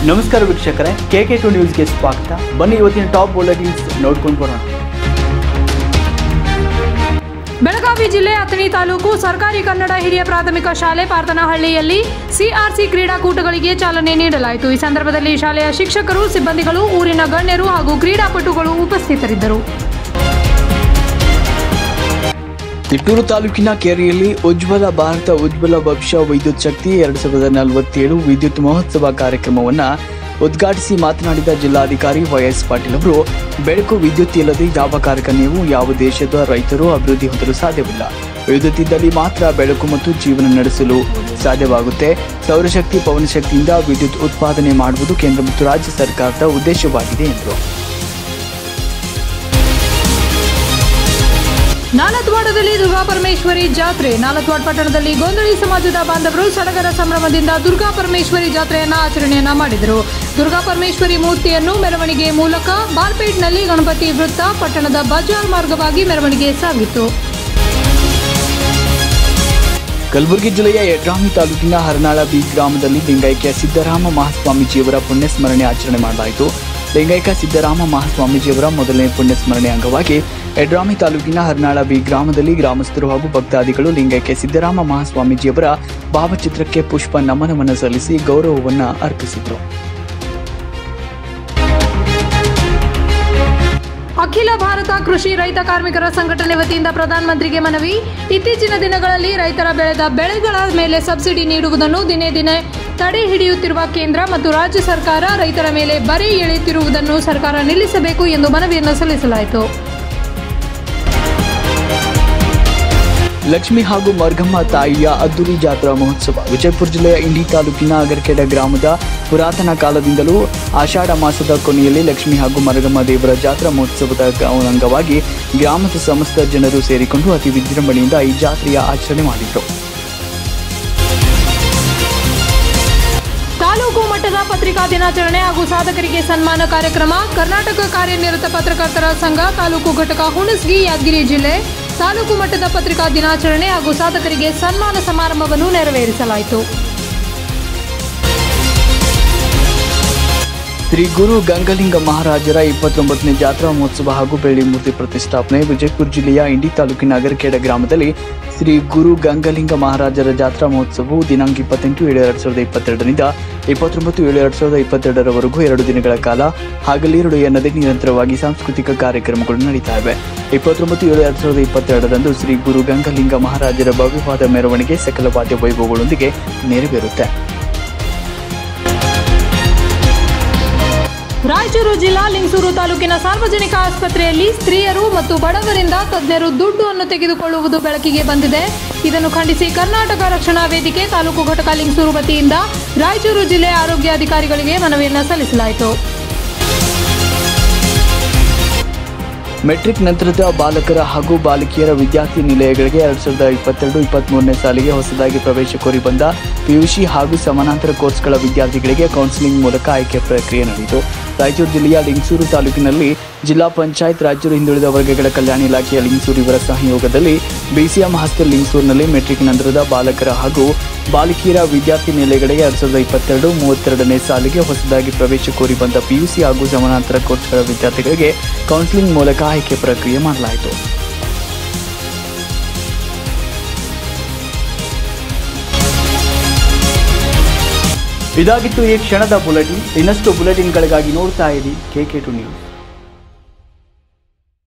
ನಮಸ್ಕಾರ ವೀಕ್ಷಕರೇ K K to ನ್ಯೂಸ್ಗೆ ಸ್ವಾಗತ ಬನ್ನಿ ಇವತ್ತಿನ ಟಾಪ್ ಬುಲೆಟಿನ್ಸ್ ನೋಡ್ಕೊಂಡು ಬರೋಣ ಬೆಳಗಾವಿ ಜಿಲ್ಲೆ ಅಥಣಿ ತಾಲೂಕು ಸರ್ಕಾರಿ ಕನ್ನಡ ಹಿರಿಯ ಪ್ರಾಥಮಿಕ ಶಾಲೆ ಪಾರ್ತನಹಳ್ಳಿಯಲ್ಲಿ ಸಿಆರ್ಸಿ ಕ್ರೀಡಾಕೂಟಗಳಿಗೆ ಚಾಲನೆ ನೀಡಲಾಯಿತು ಈ ಸಂದರ್ಭದಲ್ಲಿ ಶಾಲೆಯ ಶಿಕ್ಷಕರು ಸಿಬ್ಬಂದಿಗಳು ಊರಿನ ಗಣ್ಯರು ಹಾಗೂ ಕ್ರೀಡಾಪಟುಗಳು ಉಪಸ್ಥಿತರಿದ್ದರು ನಿಟ್ಟೂರು ತಾಲೂಕಿನ ಕೆರೆಯಲ್ಲಿ ಉಜ್ವಲ ಭಾರತ ಉಜ್ವಲ ಭವಿಷ್ಯ ವಿದ್ಯುತ್ ಶಕ್ತಿ ಎರಡ್ ಸಾವಿರದ ನಲವತ್ತೇಳು ವಿದ್ಯುತ್ ಮಹೋತ್ಸವ ಕಾರ್ಯಕ್ರಮವನ್ನ ಉದ್ಘಾಟಿಸಿ ಮಾತನಾಡಿದ ಜಿಲ್ಲಾಧಿಕಾರಿ ವೈಎಸ್ ಪಾಟೀಲ್ ಅವರು ಬೆಳಕು ವಿದ್ಯುತ್ ಇಲ್ಲದೆ ಯಾವ ಕಾರ್ಖಾನೆಯೂ ಯಾವ ದೇಶದ ರೈತರು ಅಭಿವೃದ್ಧಿ ಹೊಂದಲು ಸಾಧ್ಯವಿಲ್ಲ ವಿದ್ಯುತ್ ಇದ್ದಲ್ಲಿ ಮಾತ್ರ ಬೆಳಕು ಮತ್ತು ಜೀವನ ನಡೆಸಲು ಸಾಧ್ಯವಾಗುತ್ತೆ ಸೌರಶಕ್ತಿ ಪವನಶಕ್ತಿಯಿಂದ ವಿದ್ಯುತ್ ಉತ್ಪಾದನೆ ಮಾಡುವುದು ಕೇಂದ್ರ ಮತ್ತು ರಾಜ್ಯ ಸರ್ಕಾರದ ಉದ್ದೇಶವಾಗಿದೆ ಎಂದರು ನಾಲತ್ವಾಡದಲ್ಲಿ ದುರ್ಗಾ ಪರಮೇಶ್ವರಿ ಜಾತ್ರೆ ನಾಲತ್ವಾಡ್ ಪಟ್ಟಣದಲ್ಲಿ ಗೋಂದಳಿ ಸಮಾಜದ ಬಾಂಧವರು ಸಡಗರ ಸಂಭ್ರಮದಿಂದ ದುರ್ಗಾ ಪರಮೇಶ್ವರಿ ಜಾತ್ರೆಯನ್ನ ಆಚರಣೆಯನ್ನ ಮಾಡಿದರು ದುರ್ಗಾ ಪರಮೇಶ್ವರಿ ಮೂರ್ತಿಯನ್ನು ಮೆರವಣಿಗೆ ಮೂಲಕ ಬಾಲ್ಪೇಟ್ನಲ್ಲಿ ಗಣಪತಿ ವೃತ್ತ ಪಟ್ಟಣದ ಬಜಾರ್ ಮಾರ್ಗವಾಗಿ ಮೆರವಣಿಗೆ ಸಾಗಿತು ಕಲಬುರಗಿ ಜಿಲ್ಲೆಯ ಯಡ್ರಾಮಿ ತಾಲೂಕಿನ ಹರನಾಳ ಬಿ ಗ್ರಾಮದಲ್ಲಿ ಲಿಂಗೈಕ್ಯ ಸಿದ್ದರಾಮ ಮಹಾಸ್ವಾಮೀಜಿಯವರ ಪುಣ್ಯಸ್ಮರಣೆ ಆಚರಣೆ ಮಾಡಲಾಯಿತು ಲಿಂಗೈಕ್ಯ ಸಿದ್ದರಾಮ ಮಹಾಸ್ವಾಮೀಜಿಯವರ ಮೊದಲನೇ ಪುಣ್ಯಸ್ಮರಣೆ ಅಂಗವಾಗಿ ಯಡ್ರಾಮಿ ತಾಲೂಕಿನ ಹರನಾಳ ಬಿ ಗ್ರಾಮದಲ್ಲಿ ಗ್ರಾಮಸ್ಥರು ಹಾಗೂ ಭಕ್ತಾದಿಗಳು ಲಿಂಗೈಕ್ಯ ಸಿದ್ದರಾಮ ಮಹಾಸ್ವಾಮೀಜಿಯವರ ಭಾವಚಿತ್ರಕ್ಕೆ ಪುಷ್ಪ ನಮನವನ್ನು ಸಲ್ಲಿಸಿ ಗೌರವವನ್ನು ಅರ್ಪಿಸಿದರು ಅಖಿಲ ಭಾರತ ಕೃಷಿ ರೈತ ಕಾರ್ಮಿಕರ ಸಂಘಟನೆ ವತಿಯಿಂದ ಪ್ರಧಾನಮಂತ್ರಿಗೆ ಮನವಿ ಇತ್ತೀಚಿನ ದಿನಗಳಲ್ಲಿ ರೈತರ ಬೆಳೆದ ಬೆಳೆಗಳ ಮೇಲೆ ಸಬ್ಸಿಡಿ ನೀಡುವುದನ್ನು ದಿನೇ ದಿನೇ ತಡೆ ಹಿಡಿಯುತ್ತಿರುವ ಕೇಂದ್ರ ಮತ್ತು ರಾಜ್ಯ ಸರ್ಕಾರ ರೈತರ ಮೇಲೆ ಬರೆ ಎಳೆಯುತ್ತಿರುವುದನ್ನು ಸರ್ಕಾರ ನಿಲ್ಲಿಸಬೇಕು ಎಂದು ಮನವಿಯನ್ನು ಸಲ್ಲಿಸಲಾಯಿತು ಲಕ್ಷ್ಮಿ ಹಾಗೂ ಮರ್ಗಮ್ಮ ತಾಯಿಯ ಅದ್ದೂರಿ ಜಾತ್ರಾ ಮಹೋತ್ಸವ ವಿಜಯಪುರ ಜಿಲ್ಲೆಯ ಇಂಡಿ ತಾಲೂಕಿನ ಅಗರ್ಕೆಡ ಗ್ರಾಮದ ಪುರಾತನ ಕಾಲದಿಂದಲೂ ಆಷಾಢ ಮಾಸದ ಕೊನೆಯಲ್ಲಿ ಲಕ್ಷ್ಮಿ ಹಾಗೂ ಮರಗಮ್ಮ ದೇವರ ಜಾತ್ರಾ ಮಹೋತ್ಸವದ ಅಂಗವಾಗಿ ಗ್ರಾಮದ ಸಮಸ್ತ ಜನರು ಸೇರಿಕೊಂಡು ಅತಿ ವಿಜೃಂಭಣೆಯಿಂದ ಈ ಜಾತ್ರೆಯ ಆಚರಣೆ ಮಾಡಿದರು ತಾಲೂಕು ಮಟ್ಟದ ಪತ್ರಿಕಾ ದಿನಾಚರಣೆ ಹಾಗೂ ಸಾಧಕರಿಗೆ ಸನ್ಮಾನ ಕಾರ್ಯಕ್ರಮ ಕರ್ನಾಟಕ ಕಾರ್ಯನಿರತ ಪತ್ರಕರ್ತರ ಸಂಘ ತಾಲೂಕು ಘಟಕ ಹುಣಸಗಿ ಯಾದಗಿರಿ ಜಿಲ್ಲೆ ತಾಲೂಕು ಮಟ್ಟದ ಪತ್ರಿಕಾ ದಿನಾಚರಣೆ ಹಾಗೂ ಸಾಧಕರಿಗೆ ಸನ್ಮಾನ ಸಮಾರಂಭವನ್ನು ನೆರವೇರಿಸಲಾಯಿತು ಶ್ರೀ ಗುರು ಗಂಗಲಿಂಗ ಮಹಾರಾಜರ ಇಪ್ಪತ್ತೊಂಬತ್ತನೇ ಜಾತ್ರಾ ಮಹೋತ್ಸವ ಹಾಗೂ ಬೆಳ್ಳಿ ಮೂರ್ತಿ ಪ್ರತಿಷ್ಠಾಪನೆ ವಿಜಯಪುರ ಜಿಲ್ಲೆಯ ಇಂಡಿ ತಾಲೂಕಿನ ಅಗರಖೇಡ ಗ್ರಾಮದಲ್ಲಿ ಶ್ರೀ ಗುರು ಗಂಗಲಿಂಗ ಮಹಾರಾಜರ ಜಾತ್ರಾ ಮಹೋತ್ಸವವು ದಿನಾಂಕ ಇಪ್ಪತ್ತೆಂಟು ಏಳು ಎರಡ್ ಸಾವಿರದ ಇಪ್ಪತ್ತೆರಡರಿಂದ ಇಪ್ಪತ್ತೊಂಬತ್ತು ಏಳು ಎರಡ್ ಸಾವಿರದ ಇಪ್ಪತ್ತೆರಡರವರೆಗೂ ಎರಡು ದಿನಗಳ ಕಾಲ ಹಗಲಿರುಳು ಎನ್ನದೇ ನಿರಂತರವಾಗಿ ಸಾಂಸ್ಕೃತಿಕ ಕಾರ್ಯಕ್ರಮಗಳು ನಡೀತಾ ಇವೆ ಇಪ್ಪತ್ತೊಂಬತ್ತು ಏಳು ಎರಡ್ ಸಾವಿರದ ಇಪ್ಪತ್ತೆರಡರಂದು ಶ್ರೀ ಗುರು ಗಂಗಲಿಂಗ ಮಹಾರಾಜರ ಭವ್ಯವಾದ ಮೆರವಣಿಗೆ ಸಕಲ ವಾದ್ಯ ವೈಭವಗಳೊಂದಿಗೆ ನೆರವೇರುತ್ತೆ ರಾಯಚೂರು ಜಿಲ್ಲಾ ಲಿಂಗಸೂರು ತಾಲೂಕಿನ ಸಾರ್ವಜನಿಕ ಆಸ್ಪತ್ರೆಯಲ್ಲಿ ಸ್ತ್ರೀಯರು ಮತ್ತು ಬಡವರಿಂದ ತಜ್ಞರು ದುಡ್ಡು ತೆಗೆದುಕೊಳ್ಳುವುದು ಬೆಳಕಿಗೆ ಬಂದಿದೆ ಇದನ್ನು ಖಂಡಿಸಿ ಕರ್ನಾಟಕ ರಕ್ಷಣಾ ವೇದಿಕೆ ತಾಲೂಕು ಘಟಕ ಲಿಂಗಸೂರು ವತಿಯಿಂದ ರಾಯಚೂರು ಜಿಲ್ಲೆ ಆರೋಗ್ಯಾಧಿಕಾರಿಗಳಿಗೆ ಮನವಿಯನ್ನು ಸಲ್ಲಿಸಲಾಯಿತು ಮೆಟ್ರಿಕ್ ನಂತರದ ಬಾಲಕರ ಹಾಗೂ ಬಾಲಕಿಯರ ವಿದ್ಯಾರ್ಥಿ ನಿಲಯಗಳಿಗೆ ಎರಡ್ ಸಾವಿರದ ಇಪ್ಪತ್ತೆರಡು ಇಪ್ಪತ್ಮೂರನೇ ಸಾಲಿಗೆ ಹೊಸದಾಗಿ ಪ್ರವೇಶ ಕೋರಿ ಬಂದ ಪಿಯುಸಿ ಹಾಗೂ ಸಮಾನಾಂತರ ಕೋರ್ಸ್ಗಳ ವಿದ್ಯಾರ್ಥಿಗಳಿಗೆ ಕೌನ್ಸಿಲಿಂಗ್ ಮೂಲಕ ಆಯ್ಕೆ ಪ್ರಕ್ರಿಯೆ ನಡೆಯಿತು ರಾಯಚೂರು ಜಿಲ್ಲೆಯ ಲಿಂಗಸೂರು ತಾಲೂಕಿನಲ್ಲಿ ಜಿಲ್ಲಾ ಪಂಚಾಯತ್ ರಾಜ್ಯದ ಹಿಂದುಳಿದ ವರ್ಗಗಳ ಕಲ್ಯಾಣ ಇಲಾಖೆಯ ಲಿಂಗಸೂರು ಇವರ ಸಹಯೋಗದಲ್ಲಿ ಬಿಸಿಎಂ ಹಾಸ್ಟೆಲ್ ಲಿಂಗಸೂರಿನಲ್ಲಿ ಮೆಟ್ರಿಕ್ ನಂತರದ ಬಾಲಕರ ಹಾಗೂ ಬಾಲಕಿಯರ ವಿದ್ಯಾರ್ಥಿ ನಿಲಯಗಳಿಗೆ ಎರಡ್ ಸಾವಿರದ ಇಪ್ಪತ್ತೆರಡು ಮೂವತ್ತೆರಡನೇ ಸಾಲಿಗೆ ಹೊಸದಾಗಿ ಪ್ರವೇಶ ಕೋರಿ ಬಂದ ಪಿಯುಸಿ ಹಾಗೂ ಸಮಾನಾಂತರ ಕೋರ್ಸ್ಗಳ ವಿದ್ಯಾರ್ಥಿಗಳಿಗೆ ಕೌನ್ಸಿಲಿಂಗ್ ಮೂಲಕ ಆಯ್ಕೆ ಪ್ರಕ್ರಿಯೆ ಮಾಡಲಾಯಿತು ಇದಾಗಿತ್ತು ಈ ಕ್ಷಣದ ಬುಲೆಟಿನ್ ಇನ್ನಷ್ಟು ಬುಲೆಟಿನ್ಗಳಿಗಾಗಿ ನೋಡ್ತಾ ಇರಿ ಕೆ ಕೆ ಟು ನ್ಯೂಸ್